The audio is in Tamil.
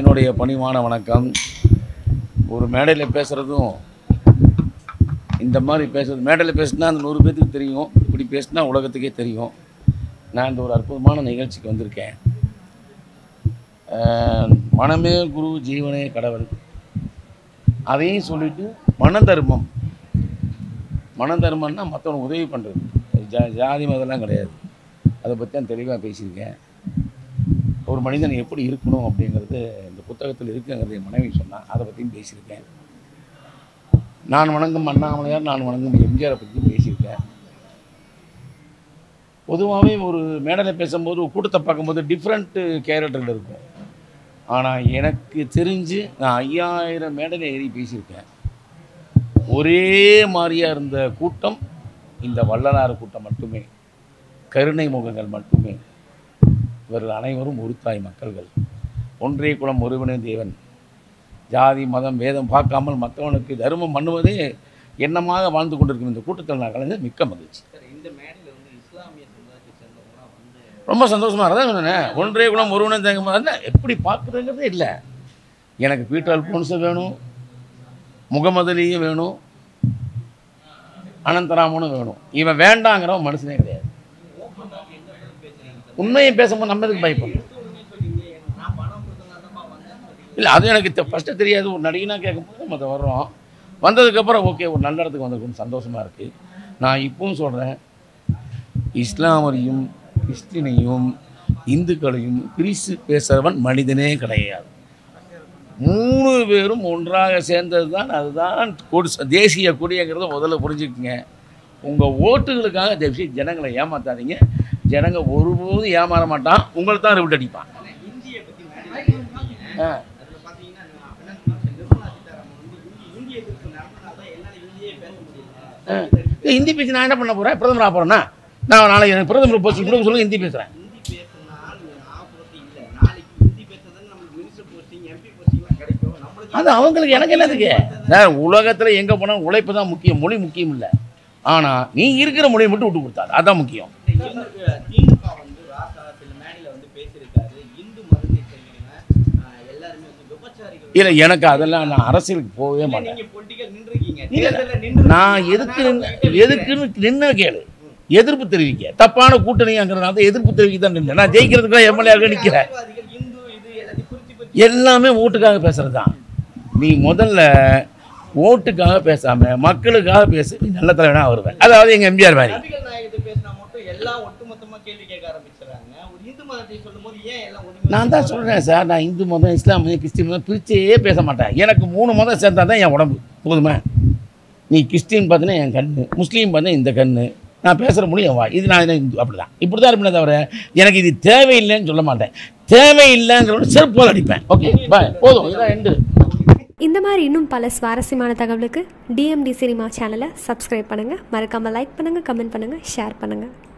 என்னுடைய பணிவான வணக்கம் ஒரு மேடையில் பேசுகிறதும் இந்த மாதிரி பேசுறது மேடையில் பேசினா அந்த நூறு பேத்துக்கு தெரியும் இப்படி பேசினா உலகத்துக்கே தெரியும் நான் இந்த ஒரு அற்புதமான நிகழ்ச்சிக்கு வந்திருக்கேன் அஹ், மனமே குரு ஜீவனே கடவுள் அதையும் சொல்லிட்டு மன தர்மம் மன தர்மம்னா மற்றவனுக்கு உதவி பண்ணுறது ஜா ஜாதி மதம்லாம் கிடையாது அதை பற்றி நான் தெளிவாக பேசியிருக்கேன் ஒரு மனிதன் எப்படி இருக்கணும் அப்படிங்கிறது இந்த புத்தகத்தில் இருக்குங்கிறது என் மனைவி சொன்னான் அதை பற்றியும் பேசியிருக்கேன் நான் வணங்கும் அண்ணாமலையார் நான் வணங்கும் எம்ஜிஆரை பற்றியும் பேசியிருக்கேன் பொதுவாகவே ஒரு மேடையில் பேசும்போது ஒரு கூட்டத்தை பார்க்கும்போது டிஃப்ரெண்ட்டு கேரக்டர்கள் இருக்கும் ஆனால் எனக்கு தெரிஞ்சு நான் ஐயாயிரம் மேடையில் ஏறி பேசியிருக்கேன் ஒரே மாதிரியாக இருந்த கூட்டம் இந்த வள்ளலார் கூட்டம் மட்டுமே கருணை முகங்கள் மட்டுமே இவர்கள் அனைவரும் ஒரு தாய் மக்கள்கள் ஒன்றே குலம் ஒருவனே தேவன் ஜாதி மதம் வேதம் பார்க்காமல் மற்றவனுக்கு தர்மம் பண்ணுவதே எண்ணமாக வாழ்ந்து கொண்டிருக்கும் இந்த கூட்டத்தில் நான் கலந்து மிக்க மகிழ்ச்சி சார் இந்த மேடையில் வந்து இஸ்லாமிய சமுதாயத்தை சேர்ந்தவங்களாம் வந்து ரொம்ப சந்தோஷமாக இருந்தால் சொன்னேன் ஒன்றே குலம் ஒருவனே தேங்க மாதிரி எப்படி பார்க்குறதுங்கிறதே இல்லை எனக்கு பீட்டர் அல்போன்ஸும் வேணும் முகமது அலியும் வேணும் அனந்தராமனும் வேணும் இவன் வேண்டாங்கிறவன் மனுஷனே கிடையாது உண்மையை பேசும்போது நம்ம எதுக்கு பயப்படணும் நான் பணம் கொடுத்தனாலதான்ப்பா வந்தேன் இல்லை அது எனக்கு ஃபஸ்ட்டு தெரியாது ஒரு நடிகனாக கேட்கும்போது நம்ம அதை வர்றோம் வந்ததுக்கப்புறம் ஓகே ஒரு நல்ல இடத்துக்கு வந்திருக்குன்னு சந்தோஷமாக இருக்குது நான் இப்பவும் சொல்கிறேன் இஸ்லாமரையும் கிறிஸ்டினையும் இந்துக்களையும் பிரித்து பேசுகிறவன் மனிதனே கிடையாது மூணு பேரும் ஒன்றாக சேர்ந்தது தான் அதுதான் கொடி தேசிய கொடிங்கிறத முதல்ல புரிஞ்சுக்குங்க உங்கள் ஓட்டுகளுக்காக தயவுசெய்து ஜனங்களை ஏமாத்தாதீங்க ஜனங்க ஒருபோதும் ஏமாற மாட்டான் உங்களை தான் ரிவிட் அடிப்பான் இந்தியை பற்றி மேடையில் ஆ அதில் பார்த்தீங்கன்னா நான் என்ன சொன்னேன், நிர்மலா சீதாராமன் வந்து இந்தி இந்திய எதிர்ப்பு நடத்தினா தான் என்னால் இந்தியே பேச முடியல ஏய், ஹிந்தி பேசி நான் என்ன பண்ண போகிறேன் பிரதமர் ஆக போகிறேன்னா நான் நாளைக்கு எனக்கு பிரதமர் போஸ்ட் கொடுக்க சொல்லுங்க ஹிந்தி பேசுகிறேன் ஹிந்தி பேசினா ஆப்போசிட் இல்லை நாளைக்கு ஹிந்தி பேசுறதுன்னு நமக்கு மினிஸ்டர் போஸ்டிங் எம்பி போஸ்டிங்லாம் கிடைக்கும் நம்மளுக்கு அது அவங்களுக்கு எனக்கு என்னதுக்கு சார் உலகத்தில் எங்கே போனாலும் உழைப்பு தான் முக்கியம் மொழி முக்கியம் இல்லை ஆனால் நீ இருக்கிற மொழியை மட்டும் விட்டு கொடுத்தாரு அதான் முக்கியம் இந்த இந்து- திமுக வந்து ராசா சில மேடையில் வந்து பேசியிருக்காரு இந்து மதத்தை சேர்ந்தவங்க ஆஹ், எல்லாருமே வந்து விபச்சாரிகள் இல்லை எனக்கு அதெல்லாம் நான் அரசியலுக்கு போகவே இல்ல, மாட்டேன் நீங்க பொலிட்டிக்கல் நின்றுருக்கீங்க இல்ல, தேர்தல்ல நின்று நான் எதுக்கு நின்னு- எதுக்குன்னு நின்று கேளு எதிர்ப்பு தெரிவிக்க தப்பான கூட்டணிங்கிறதுனால தான் எதிர்ப்பு தெரிவிக்க தான் நின்றேன் நான் ஜெயிக்கிறதுக்குலாம் எம்எல்ஏ நிற்கிறேன் அரசியல்வாதிகள் இந்து இது எல்லாத்தையும் குறிச்சு குறிச்சு எல்லாமே ஓட்டுக்காக பேசுறது தான் நீ முதல்ல ஓட்டுக்காக பேசாம மக்களுக்காக பேசு நீ நல்ல தலைவனா வருவேன் அதாவது எங்க எம்ஜிஆர் மாதிரி நபிகள் நாயகத்தை பேசினா மட்டும் எல்லாம் ஒட்டுமொத்தமா கேள்வி கேட்க ஆரம்பிச்சிடறாங்க ஒரு இந்து மதத்தை சொல்லும்போது ஏன் எல்லாம் ஒதுங்கி நான் தான் சொல்றேன் சார் நான் இந்து மதம் இஸ்லாம் மதம் கிறிஸ்டின் மதம் பிரிச்சே பேச மாட்டேன் எனக்கு மூணு மதம் சேர்ந்தா தான் என் உடம்பு போதுமா நீ கிறிஸ்டின் பார்த்தீங்கன்னா என் கண்ணு முஸ்லீம் பார்த்தா இந்த கண்ணு நான் பேசுகிற மொழி என் வாய் இது நான் என்ன இந்து அப்படி தான் இப்படி தான் இருப்பேனே தவிர எனக்கு இது தேவையில்லைன்னு சொல்ல மாட்டேன் தேவையில்லைங்கிற செருப்போல் அடிப்பேன் ஓகே பாய் போதும் இதான் எண்டு இந்த மாதிரி இன்னும் பல சுவாரஸ்யமான தகவலுக்கு டிஎம்டி சினிமா சேனலை சப்ஸ்கிரைப் பண்ணுங்கள் மறக்காமல் லைக் பண்ணுங்கள் கமெண்ட் பண்ணுங்கள் ஷேர் பண்ணுங்கள்